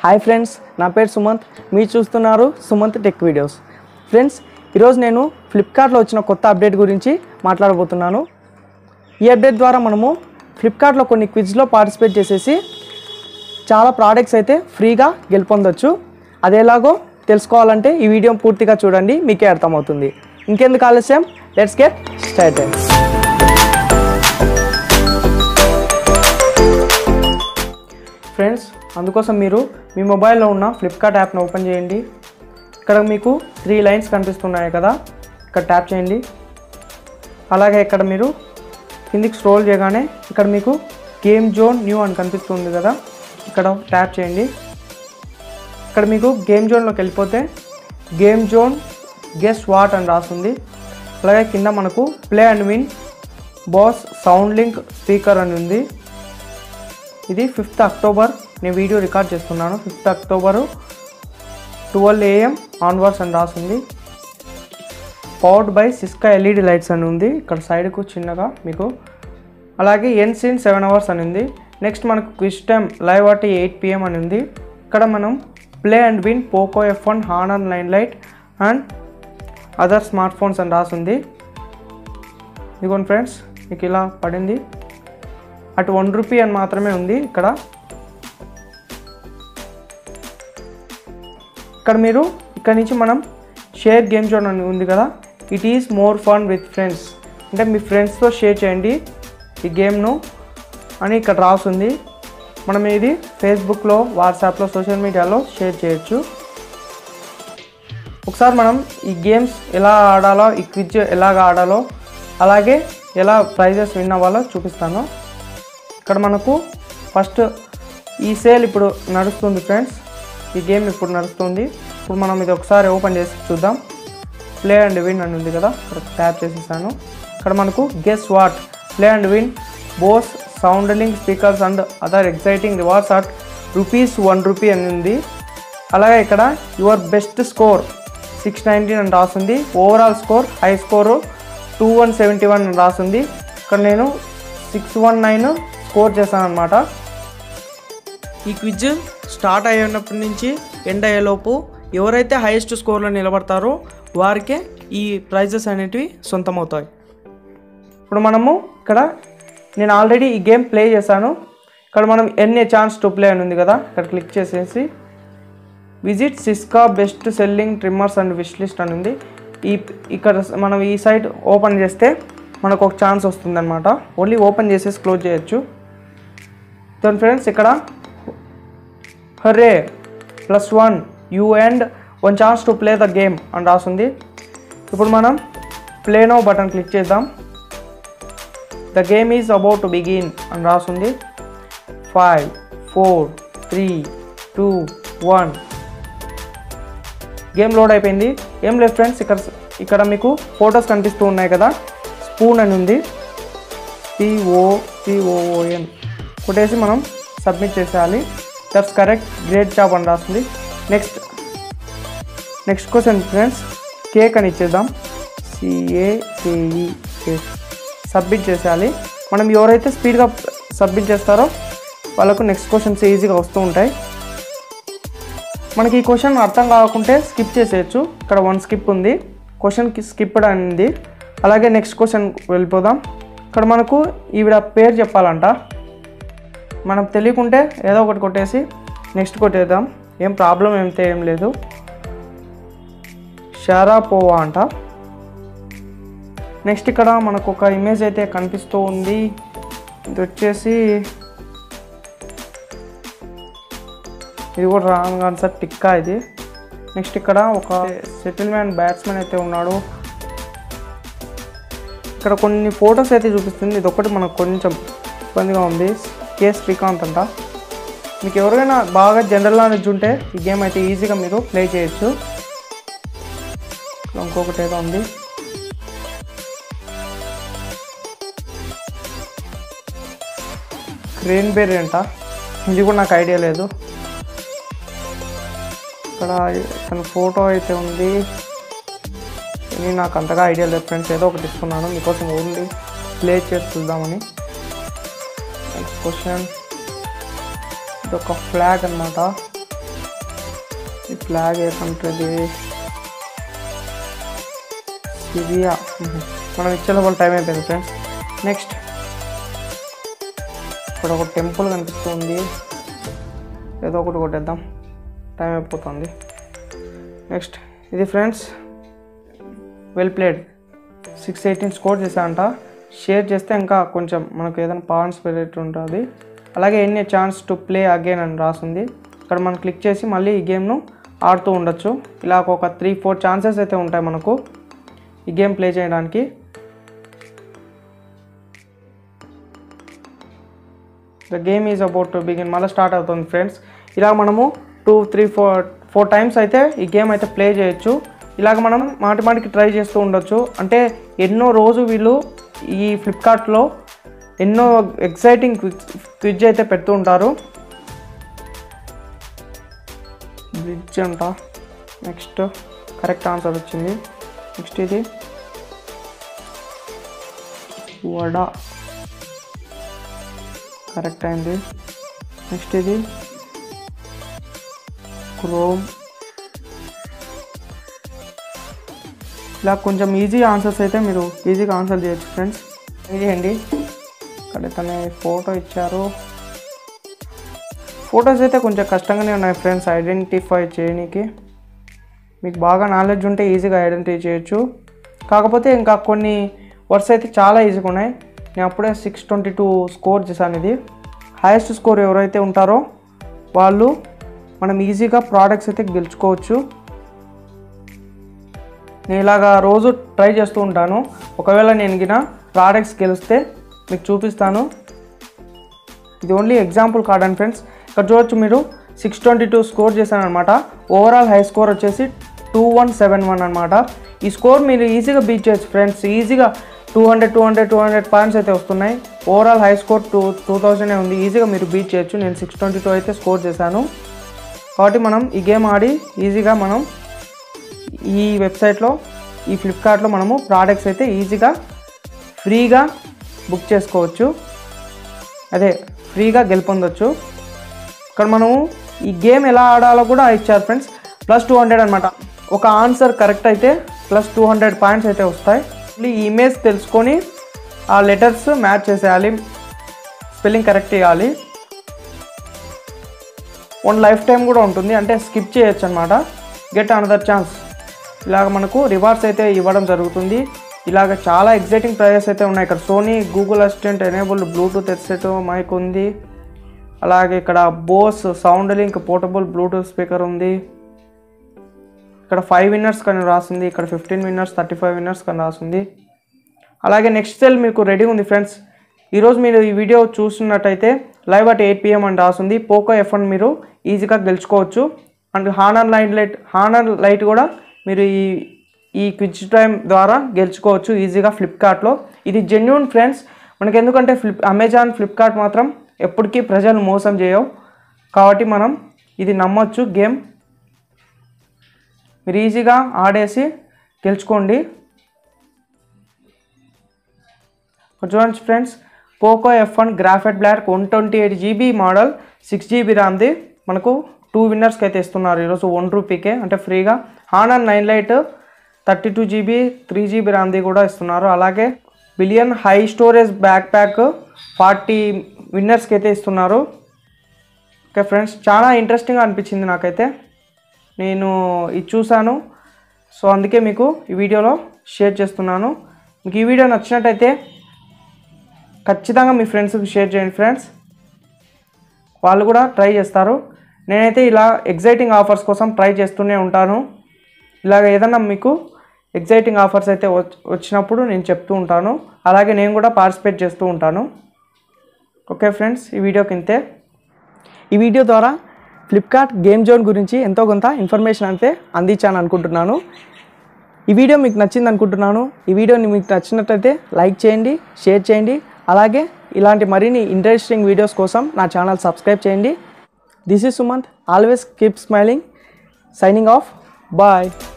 hi friends నా పేరు సుమంత్ మీరు చూస్తున్నారు సుమంత్ టెక్ వీడియోస్ ఫ్రెండ్స్ ఈరోజు నేను ఫ్లిప్కార్ట్లో వచ్చిన కొత్త అప్డేట్ గురించి మాట్లాడబోతున్నాను ఈ అప్డేట్ ద్వారా మనము ఫ్లిప్కార్ట్లో కొన్ని క్విజ్లో పార్టిసిపేట్ చేసేసి చాలా ప్రోడక్ట్స్ అయితే ఫ్రీగా గెలుపొందొచ్చు అది ఎలాగో తెలుసుకోవాలంటే ఈ వీడియో పూర్తిగా చూడండి మీకే అర్థమవుతుంది ఇంకెందుకు ఆలస్యం లెట్స్ గెట్ స్టార్ట్ ఫ్రెండ్స్ అందుకోసం మీరు మీ మొబైల్లో ఉన్న ఫ్లిప్కార్ట్ యాప్ను ఓపెన్ చేయండి ఇక్కడ మీకు త్రీ లైన్స్ కనిపిస్తున్నాయి కదా ఇక్కడ ట్యాప్ చేయండి అలాగే ఇక్కడ మీరు కిందికి స్క్రోల్ చేయగానే ఇక్కడ మీకు గేమ్ జోన్ న్యూ అని కనిపిస్తుంది కదా ఇక్కడ ట్యాప్ చేయండి ఇక్కడ మీకు గేమ్ జోన్లోకి వెళ్ళిపోతే గేమ్ జోన్ గెస్ వాట్ అని రాస్తుంది అలాగే కింద మనకు play and win Bose sound link speaker అని ఉంది ఇది ఫిఫ్త్ అక్టోబర్ నేను వీడియో రికార్డ్ చేస్తున్నాను fifth October twelve AM onwards అని రాసింది powered by Syska LED lights అని ఉంది ఇక్కడ సైడ్కు చిన్నగా మీకు అలాగే ఎన్ సీన్ సెవెన్ అవర్స్ అని ఉంది నెక్స్ట్ మనకు quiz time live at eight PM అని ఉంది ఇక్కడ మనం play and win Poco F one Honor nine lite and other smart phones అని రాసింది ఇదిగోండి ఫ్రెండ్స్ మీకు ఇలా పడింది అటు వన్ రూపీ అని మాత్రమే ఉంది ఇక్కడ ఇక్కడ మీరు ఇక్కడ నుంచి మనం షేర్ గేమ్ జోన్ అని ఉంది కదా it is more fun with friends అంటే మీ ఫ్రెండ్స్తో షేర్ చేయండి ఈ గేమ్ను అని ఇక్కడ రాసుంది మనం ఇది ఫేస్బుక్లో వాట్సాప్లో సోషల్ మీడియాలో షేర్ చేయొచ్చు ఒకసారి మనం ఈ గేమ్స్ ఎలా ఆడాలో ఈ క్విజ్ ఎలాగ ఆడాలో అలాగే ఎలా ప్రైజెస్ విన్ అవ్వాలో చూపిస్తాను ఇక్కడ మనకు ఫస్ట్ ఈ సేల్ ఇప్పుడు నడుస్తుంది ఫ్రెండ్స్ ఈ గేమ్ ఇప్పుడు నడుస్తుంది ఇప్పుడు మనం ఇది ఒకసారి ఓపెన్ చేసి చూద్దాం ప్లే అండ్ విన్ అని ఉంది కదా ఇక్కడ ట్యాప్ చేసేసాను ఇక్కడ మనకు guess what play and win Bose soundlink speakers and other exciting rewards at rupees one rupee అని ఉంది అలాగే ఇక్కడ your best score six nineteen అని రాస్తుంది overall score high score two one seventy one అని రాస్తుంది ఇక్కడ నేను సిక్స్ వన్ నైన్ స్కోర్ చేశాను అనమాట ఈ క్విజ్ స్టార్ట్ అయ్యినప్పటి నుంచి ఎండ్ అయ్యేలోపు ఎవరైతే హైయెస్ట్ స్కోర్లో నిలబడతారో వారికే ఈ ప్రైజెస్ అనేటివి సొంతమవుతాయి ఇప్పుడు మనము ఇక్కడ నేను ఆల్రెడీ ఈ గేమ్ ప్లే చేశాను ఇక్కడ మనం ఎన్ఏ ఛాన్స్ టు ప్లే అని ఉంది కదా ఇక్కడ క్లిక్ చేసేసి visit Syska best selling trimmers and wish list అని ఉంది ఈ ఇక్కడ మనం ఈ సైట్ ఓపెన్ చేస్తే మనకు ఒక ఛాన్స్ వస్తుంది అనమాట ఓన్లీ ఓపెన్ చేసేసి క్లోజ్ చేయొచ్చు దాని ఫ్రెండ్స్ ఇక్కడ hurray plus one you and one chance to play the game అని రాస్తుంది ఇప్పుడు మనం ప్లే నో బటన్ క్లిక్ చేద్దాం the game is about to begin అని రాస్తుంది five four three two one game load అయిపోయింది ఏం లేదు ఫ్రెండ్స్ ఇక్కడ ఇక్కడ మీకు ఫొటోస్ కనిపిస్తూ ఉన్నాయి కదా స్పూన్ అని ఉంది సిఓ సిఓఓఎన్ కొట్టేసి మనం సబ్మిట్ చేసేయాలి దట్స్ కరెక్ట్ గ్రేట్ జాబ్ అని రాస్తుంది next next question friends cake అని ఇచ్చేద్దాం సిఏకేఈ కేక్ సబ్మిట్ చేసేయాలి మనం ఎవరైతే స్పీడ్గా సబ్మిట్ చేస్తారో వాళ్ళకు నెక్స్ట్ క్వశ్చన్స్ ఈజీగా వస్తూ ఉంటాయి మనకి ఈ క్వశ్చన్ అర్థం కాకుంటే స్కిప్ చేసేయచ్చు ఇక్కడ వన్ స్కిప్ ఉంది క్వశ్చన్కి స్కిప్ ఉంది అలాగే నెక్స్ట్ క్వశ్చన్ వెళ్ళిపోదాం ఇక్కడ మనకు ఈవిడ పేరు చెప్పాలంట మనం తెలియకుంటే ఏదో ఒకటి కొట్టేసి నెక్స్ట్ కొట్టేద్దాం ఏం ప్రాబ్లం ఏమితే ఏం లేదు షారాపోవా అంట నెక్స్ట్ ఇక్కడ మనకు ఒక ఇమేజ్ అయితే కనిపిస్తూ ఉంది ఇది వచ్చేసి ఇది కూడా రాంగ్ ఆన్సర్ టిక్కా ఇది నెక్స్ట్ ఇక్కడ ఒక సెటిల్మెంట్ బ్యాట్స్మెన్ అయితే ఉన్నాడు ఇక్కడ కొన్ని ఫొటోస్ అయితే చూపిస్తుంది ఇది ఒకటి మనకు కొంచెం ఇబ్బందిగా ఉంది కే శ్రీకాంత్ అంట మీకు ఎవరికైనా బాగా జనరల్ నాలెడ్జ్ ఉంటే ఈ గేమ్ అయితే ఈజీగా మీరు ప్లే చేయొచ్చు ఇక్కడ ఇంకొకటి ఏదో ఉంది క్రేన్ బేరీ అంట ఇది కూడా నాకు ఐడియా లేదు ఇక్కడ తన ఫోటో అయితే ఉంది ఇది నాకు అంతగా ఐడియా లేదు ఫ్రెండ్స్ ఏదో ఒకటి ఇస్తున్నాను మీకోసం ఓన్లీ ప్లే చేసి చూద్దామని నెక్స్ట్ క్వశ్చన్ ఇది ఒక ఫ్లాగ్ అనమాట ఈ ఫ్లాగ్ ఏ కంట్రీది సిరియా మనం ఇచ్చే లోపల టైం అయిపోయింది ఫ్రెండ్స్ నెక్స్ట్ ఇక్కడ ఒక టెంపుల్ కనిపిస్తుంది ఏదో ఒకటి కొట్టేద్దాం టైం అయిపోతుంది నెక్స్ట్ ఇది friends well played six eighteen score చేశానంట షేర్ చేస్తే ఇంకా కొంచెం మనకు ఏదైనా పాయింట్స్ పెరిగి ఉంటుంది అలాగే ఎన్ని ఛాన్స్ టు ప్లే అగైన్ అని రాసింది ఇక్కడ మనం క్లిక్ చేసి మళ్ళీ ఈ గేమ్ను ఆడుతూ ఉండొచ్చు ఇలా ఒక త్రీ ఫోర్ ఛాన్సెస్ అయితే ఉంటాయి మనకు ఈ గేమ్ ప్లే చేయడానికి the game is about to begin మళ్ళీ స్టార్ట్ అవుతుంది ఫ్రెండ్స్ ఇలా మనము two three four four times అయితే ఈ గేమ్ అయితే ప్లే చేయొచ్చు ఇలాగ మనం మాటి మాటికి ట్రై చేస్తూ ఉండొచ్చు అంటే ఎన్నో రోజు వీళ్ళు ఈ ఫ్లిప్కార్ట్లో ఎన్నో ఎక్సైటింగ్ క్విజ్ అయితే పెడుతూ ఉంటారు బ్రిడ్జ్ అంట నెక్స్ట్ కరెక్ట్ ఆన్సర్ వచ్చింది నెక్స్ట్ ఇది వడ కరెక్ట్ అయింది నెక్స్ట్ ఇది క్రోమ్ ఇలా కొంచెం ఈజీ ఆన్సర్స్ అయితే మీరు ఈజీగా ఆన్సర్ చేయొచ్చు ఫ్రెండ్స్ ఇది అండి ఇక్కడ తనే ఫోటో ఇచ్చారు ఫొటోస్ అయితే కొంచెం కష్టంగానే ఉన్నాయి ఫ్రెండ్స్ ఐడెంటిఫై చేయడానికి మీకు బాగా నాలెడ్జ్ ఉంటే ఈజీగా ఐడెంటిఫై చేయొచ్చు కాకపోతే ఇంకా కొన్ని వర్డ్స్ అయితే చాలా ఈజీగా ఉన్నాయి నేను అప్పుడే సిక్స్ ట్వంటీ టూ స్కోర్ చేశాను ఇది హైయెస్ట్ స్కోర్ ఎవరైతే ఉంటారో వాళ్ళు మనం ఈజీగా ప్రోడక్ట్స్ అయితే గెలుచుకోవచ్చు నేను ఇలాగా రోజు ట్రై చేస్తూ ఉంటాను ఒకవేళ నేను గిన ప్రోడక్ట్స్ గెలిస్తే మీకు చూపిస్తాను ఇది only example card and friends ఇక్కడ చూడొచ్చు మీరు సిక్స్ ట్వంటీ టూ స్కోర్ చేశాను అనమాట ఓవరాల్ హై స్కోర్ వచ్చేసి టూ వన్ సెవెన్ వన్ అనమాట ఈ స్కోర్ మీరు ఈజీగా బీట్ చేయొచ్చు ఫ్రెండ్స్ ఈజీగా two hundred two hundred two hundred points అయితే వస్తున్నాయి overall high score two two thousand ఉంది ఈజీగా మీరు బీట్ చేయొచ్చు నేను సిక్స్ ట్వంటీ టూ అయితే స్కోర్ చేశాను కాబట్టి మనం ఈ గేమ్ ఆడి ఈజీగా మనం ఈ వెబ్సైట్లో ఈ ఫ్లిప్కార్ట్లో మనము ప్రోడక్ట్స్ అయితే ఈజీగా ఫ్రీగా బుక్ చేసుకోవచ్చు అదే ఫ్రీగా గెలుపొందొచ్చు ఇక్కడ మనము ఈ గేమ్ ఎలా ఆడాలో కూడా ఇచ్చారు ఫ్రెండ్స్ ప్లస్ టూ హండ్రెడ్ అనమాట ఒక ఆన్సర్ కరెక్ట్ అయితే ప్లస్ టూ హండ్రెడ్ పాయింట్స్ అయితే వస్తాయి మళ్ళీ ఈ ఇమేజ్ తెలుసుకొని ఆ లెటర్స్ మ్యాచ్ చేసేయాలి స్పెల్లింగ్ కరెక్ట్ చేయాలి వన్ లైఫ్ టైం కూడా ఉంటుంది అంటే స్కిప్ చేయొచ్చు అనమాట గెట్ అనదర్ ఛాన్స్ ఇలాగ మనకు రివార్డ్స్ అయితే ఇవ్వడం జరుగుతుంది ఇలాగ చాలా ఎగ్జైటింగ్ ప్రైజెస్ అయితే ఉన్నాయి ఇక్కడ Sony Google assistant enabled Bluetooth headset mic ఉంది అలాగే ఇక్కడ Bose sound link portable Bluetooth speaker ఉంది ఇక్కడ ఫైవ్ విన్నర్స్ కానీ రాసింది ఇక్కడ fifteen winners thirty five winners కానీ రాసింది అలాగే నెక్స్ట్ సెల్ మీకు రెడీ ఉంది ఫ్రెండ్స్ ఈరోజు మీరు ఈ వీడియో చూస్తున్నట్టయితే లైవ్ అట్ ఎయిట్ పిఎం అని రాసింది పోకో ఎఫ్ వన్ మీరు ఈజీగా గెలుచుకోవచ్చు and Honor lite lite Honor lite కూడా మీరు ఈ ఈ క్విజ్ టైం ద్వారా గెలుచుకోవచ్చు ఈజీగా ఫ్లిప్కార్ట్లో ఇది జెన్యున్ ఫ్రెండ్స్ మనకి ఎందుకంటే ఫ్లిప్ అమెజాన్ ఫ్లిప్కార్ట్ మాత్రం ఎప్పటికీ ప్రజలు మోసం చేయవు కాబట్టి మనం ఇది నమ్మొచ్చు గేమ్ మీరు ఈజీగా ఆడేసి గెలుచుకోండి చూడండి friends Poco F one graphite black one twenty eight GB model six GB ర్యామ్ది మనకు టూ విన్నర్స్కి అయితే ఇస్తున్నారు ఈరోజు వన్ రూపీకే అంటే ఫ్రీగా Honor nine lite thirty two GB three GB ర్యామ్ది కూడా ఇస్తున్నారు అలాగే billion high storage backpack forty విన్నర్స్కి అయితే ఇస్తున్నారు ఓకే ఫ్రెండ్స్ చాలా ఇంట్రెస్టింగ్గా అనిపించింది నాకైతే నేను ఇది చూశాను సో అందుకే మీకు ఈ వీడియోలో షేర్ చేస్తున్నాను మీకు ఈ వీడియో నచ్చినట్టయితే ఖచ్చితంగా మీ ఫ్రెండ్స్కి షేర్ చేయండి ఫ్రెండ్స్ వాళ్ళు కూడా ట్రై చేస్తారు నేనైతే ఇలా ఎగ్జైటింగ్ ఆఫర్స్ కోసం ట్రై చేస్తూనే ఉంటాను ఇలాగ ఏదన్నా మీకు ఎగ్జైటింగ్ ఆఫర్స్ అయితే వచ్- వచ్చినప్పుడు నేను చెప్తూ ఉంటాను అలాగే నేను కూడా పార్టిసిపేట్ చేస్తూ ఉంటాను ఓకే ఫ్రెండ్స్ ఈ వీడియోకి ఇంతే ఈ వీడియో ద్వారా ఫ్లిప్కార్ట్ గేమ్ జోన్ గురించి ఎంతో కొంత ఇన్ఫర్మేషన్ అయితే అందించాను అనుకుంటున్నాను ఈ వీడియో మీకు నచ్చింది అనుకుంటున్నాను ఈ వీడియోని మీకు నచ్చినట్లయితే లైక్ చేయండి షేర్ చేయండి అలాగే ఇలాంటి మరిన్ని ఇంట్రెస్టింగ్ వీడియోస్ కోసం నా ఛానల్ సబ్స్క్రైబ్ చేయండి this is Sumanth always keep smiling signing off bye